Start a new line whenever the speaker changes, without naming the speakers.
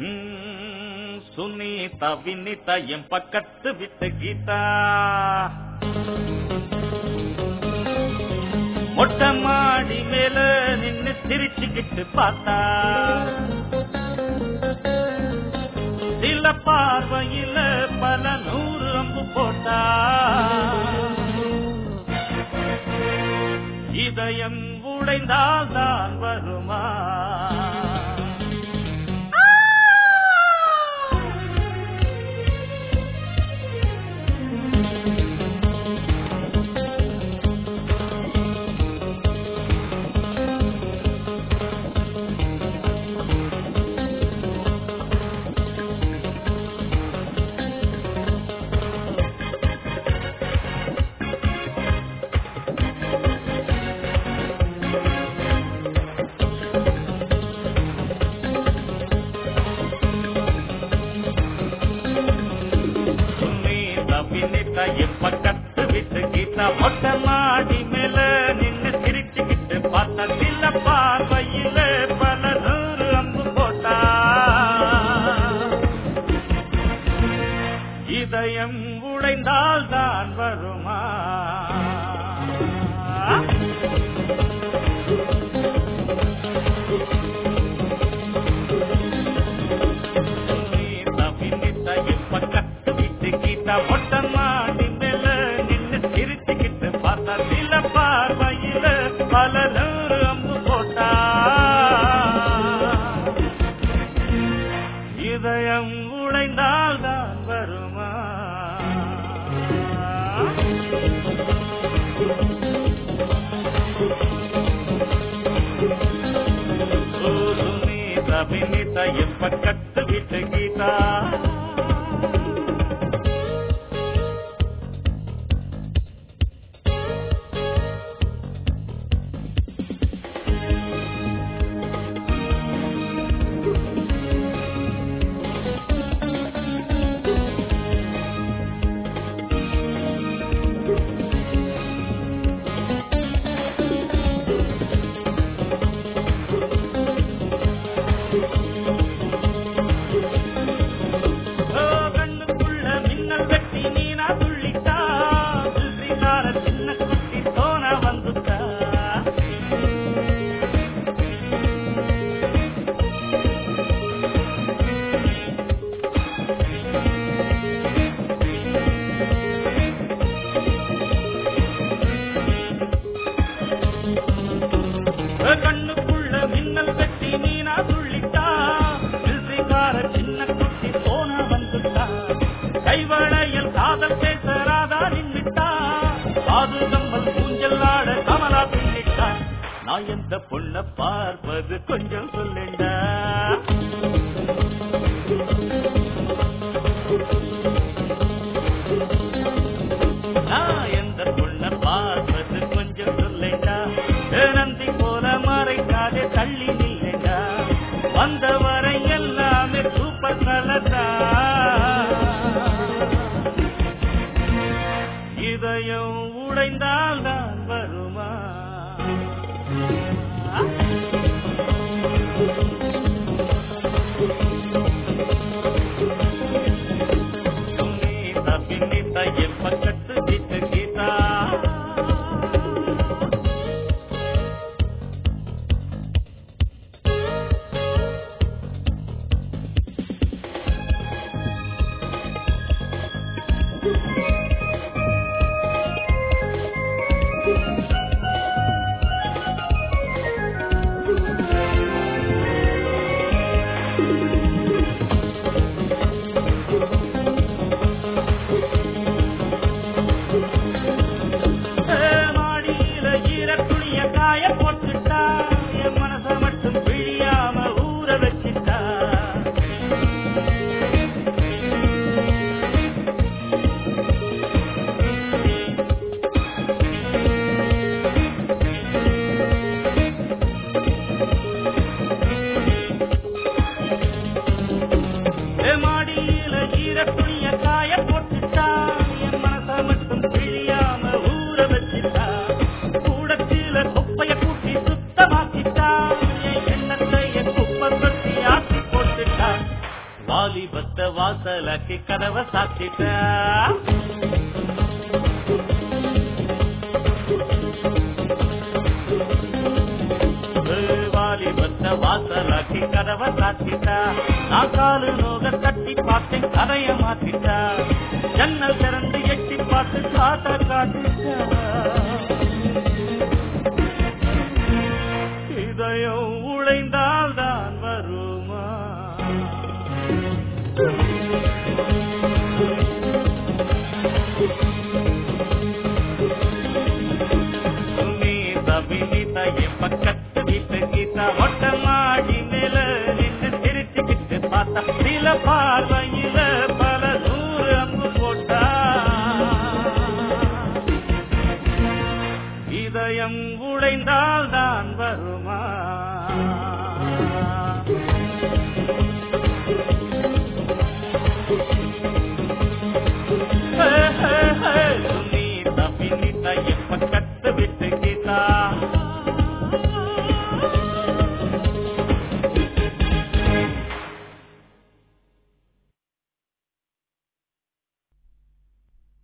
ம், சுனீதா வினிதா என் பக்கத்து விட்டு கீதா மொட்டை மாடி மேல நின்னு சிரிச்சுக்கிட்டு பார்த்தா சில பார்வையில பல நூறு அம்பு போட்டா இதயம் உடைந்தால் தான் வருமா சுனீதா வினிதா என் பக்கத்து விட்டு கீதா மொட்டை மாடி மேல நின்னு சிரிச்சுக்கிட்டு பார்த்தா சில பார்வையில பல நூறு அம்பு போட்டா இதயம் உடைந்தால் தான் வருமா சுனீதா வினிதா என் பக்கத்து விட்டு கீதா மொட்டை மாடி மேல நின்னு சிரிச்சுக்கிட்டு பார்த்தா சில பார்வையில பல நூறு அம்பு போட்டா இதயம் உடைந்தால் தான் வருமா ஓ சுனீதா வினிதா என் பக்கத்து விட்டு கீதா ஓ, கண்ணுக்குள்ள மின்னல் வெட்டி நீனா துள்ளிட்டா சில்றினார சின்ன குட்டி தோண வந்துட்டா ஓ, கண்ணுக்குள்ள மின்னல் வெட்டி நீனா துள்ளிட்டா சில்றினார சின்ன குட்டி தோண வந்துட்டா கைவளையில் காதல் பேசராதா நின்னுட்டா காது கம்பல் ஊஞ்சல் ஆட கமலா பின்னிட்டா நான் எந்த பொண்ண பார்ப்பது கொஞ்சம் சொல்லுண்டா நான் எந்த பொண்ண பார்ப்பது கொஞ்சம் சொல்லுண்டா நந்தி போல மறைக்காதே தள்ளி நில்லுண்டா வந்தவரை எல்லாமே சூப்பர் கலதா இதயம் உடைந்தால் தான் வருமா சுனீதா வினிதா என் பக்கத்து விட்டு கீதா வாலிபத்த வாசலக்கு கதவை சாத்திட்டா வாலிபத்த வாசலாக்கி கதவை சாத்திட்டா நான் காலு நோக தட்டி பார்த்தேன் கதைய மாத்திட்டா ஜன்னல் திறந்து எட்டி பார்த்து காட்ட காட்டிட்டா இதயம் உழைந்தால் தான் வருமா சுனீதா வினிதா என் பக்கத்து வீட்டு கீதா மொட்டை மாடி மேல நின்று சிரிச்சுக்கிட்டு பார்த்தா சில பார்வையில பல நூறு அம்பு போட்டா இதயம் உடைந்தால் தான் வருமா ஹே, ஹே, ஹே, சுனீதா வினிதா என் பக்கத்து வீட்டு கீதா